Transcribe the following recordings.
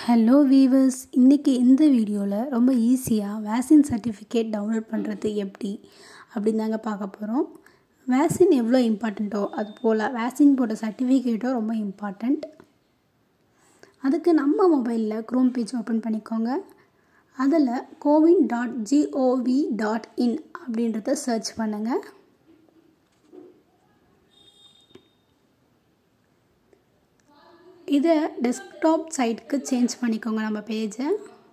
hello viewers இன்றைக்கி இந்த வீடியோவில் ரொம்ப ஈஸியாக வேக்சின் சர்டிஃபிகேட் டவுன்லோட் பண்ணுறது எப்படி அப்படின்னு தாங்க பார்க்க போகிறோம் வேக்சின் எவ்வளோ இம்பார்ட்டண்ட்டோ அது போல் வேக்சின் போட்ட சர்டிஃபிகேட்டும் ரொம்ப இம்பார்ட்டண்ட் அதுக்கு நம்ம மொபைலில் க்ரோம் பேஜ் ஓப்பன் பண்ணிக்கோங்க அதில் CoWIN dot gov dot in அப்படின்றத சர்ச் பண்ணுங்கள் இதை டெஸ்க்டாப் சைட்டுக்கு சேஞ்ச் பண்ணிக்கோங்க நம்ம பேஜை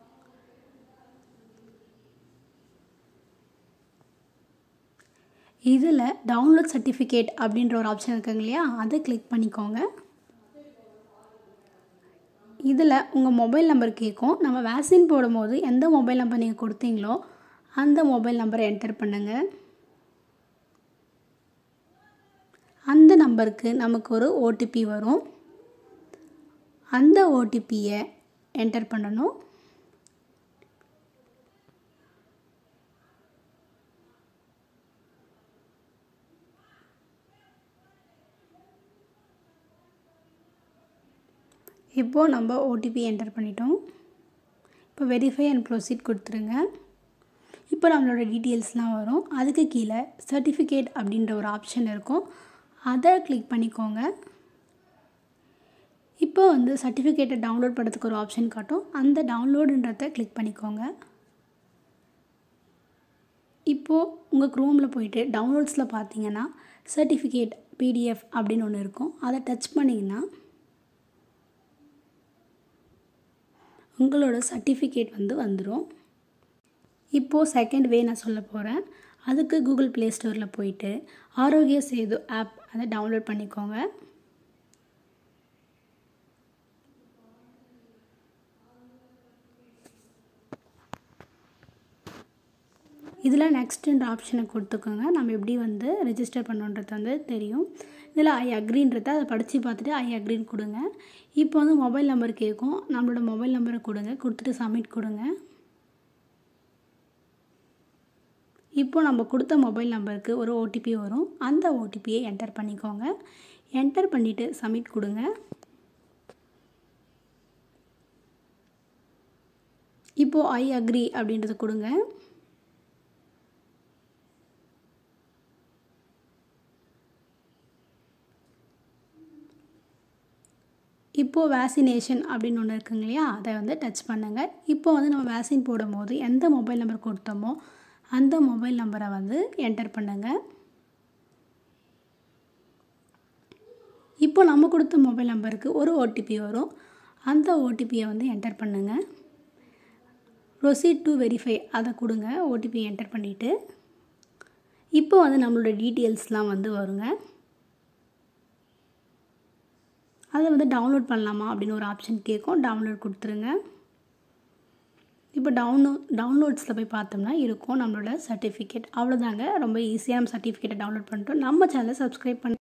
இதில் டவுன்லோட் சர்டிஃபிகேட் அப்படின்ற ஒரு ஆப்ஷன் இருக்குங்க இல்லையா அதை கிளிக் பண்ணிக்கோங்க இதில் உங்கள் மொபைல் நம்பர் கேட்கும் நம்ம வேக்சின் போடும்போது எந்த மொபைல் நம்பர் நீங்கள் கொடுத்தீங்களோ அந்த மொபைல் நம்பரை என்டர் பண்ணுங்கள் அந்த நம்பருக்கு நமக்கு ஒரு ஓடிபி வரும் அந்த ஓடிபியை என்டர் பண்ணணும் இப்போது நம்ம ஓடிபி என்டர் பண்ணிட்டோம் இப்போ வெரிஃபை அண்ட் ப்ரொசீட் கொடுத்துருங்க இப்போ நம்மளோட டீட்டெயில்ஸ்லாம் வரும் அதுக்கு கீழே சர்டிஃபிகேட் அப்படின்ற ஒரு ஆப்ஷன் இருக்கும் அதை கிளிக் பண்ணிக்கோங்க இப்போ வந்து சர்டிஃபிகேட்டை டவுன்லோட் பண்ணுறதுக்கு ஒரு ஆப்ஷன் காட்டும் அந்த டவுன்லோடுன்றதை கிளிக் பண்ணிக்கோங்க இப்போது உங்கள் க்ரோமில் போயிட்டு டவுன்லோட்ஸில் பார்த்தீங்கன்னா சர்டிஃபிகேட் பிடிஎஃப் அப்படின்னு ஒன்று இருக்கும் அதை டச் பண்ணிங்கன்னா உங்களோட சர்டிஃபிகேட் வந்து வந்துடும் இப்போது செகண்ட் வே நான் சொல்ல போகிறேன் அதுக்கு கூகுள் ப்ளே ஸ்டோரில் போயிட்டு ஆரோக்கிய சேது ஆப் அதை டவுன்லோட் பண்ணிக்கோங்க இதில் நெக்ஸ்ட்டுன்ற ஆப்ஷனை கொடுத்துக்கோங்க நம்ம எப்படி வந்து ரெஜிஸ்டர் பண்ணுன்றது வந்து தெரியும் இதில் ஐ அக்ரின்றத அதை படித்து பார்த்துட்டு ஐ அக்ரின்னு கொடுங்க இப்போ வந்து மொபைல் நம்பர் கேட்கும் நம்மளோட மொபைல் நம்பரை கொடுங்க கொடுத்துட்டு சப்மிட் கொடுங்க இப்போ நம்ம கொடுத்த மொபைல் நம்பருக்கு ஒரு ஓடிபி வரும் அந்த ஓடிபியை என்டர் பண்ணிக்கோங்க என்டர் பண்ணிவிட்டு சப்மிட் கொடுங்க இப்போது ஐ அக்ரி அப்படின்றத கொடுங்க இப்போது வேக்சினேஷன் அப்படின்னு ஒன்று இருக்குங்க இல்லையா அதை வந்து டச் பண்ணுங்கள் இப்போ வந்து நம்ம வேக்சின் போடும்போது எந்த மொபைல் நம்பர் கொடுத்தோமோ அந்த மொபைல் நம்பரை வந்து என்டர் பண்ணுங்கள் இப்போ நம்ம கொடுத்த மொபைல் நம்பருக்கு ஒரு ஓடிபி வரும் அந்த ஓடிபியை வந்து என்டர் பண்ணுங்கள் ப்ரொசீட் டு வெரிஃபை அதை கொடுங்க ஓடிபி என்டர் பண்ணிவிட்டு இப்போ வந்து நம்மளோட டீட்டெயில்ஸ்லாம் வந்து வருங்க அதை வந்து டவுன்லோட் பண்ணலாமா அப்படின்னு ஒரு ஆப்ஷன் கேட்கும் டவுன்லோட் கொடுத்துருங்க இப்போ டவுன்லோட் டவுன்லோட்ஸில் போய் பார்த்தோம்னா இருக்கும் நம்மளோட சர்டிஃபிகேட் அவ்வளோதாங்க ரொம்ப ஈஸியாக நம்ம சர்டிஃபிகேட்டை டவுன்லோட் பண்ணிட்டோம் நம்ம சேனலை சப்ஸ்கிரைப் பண்ணி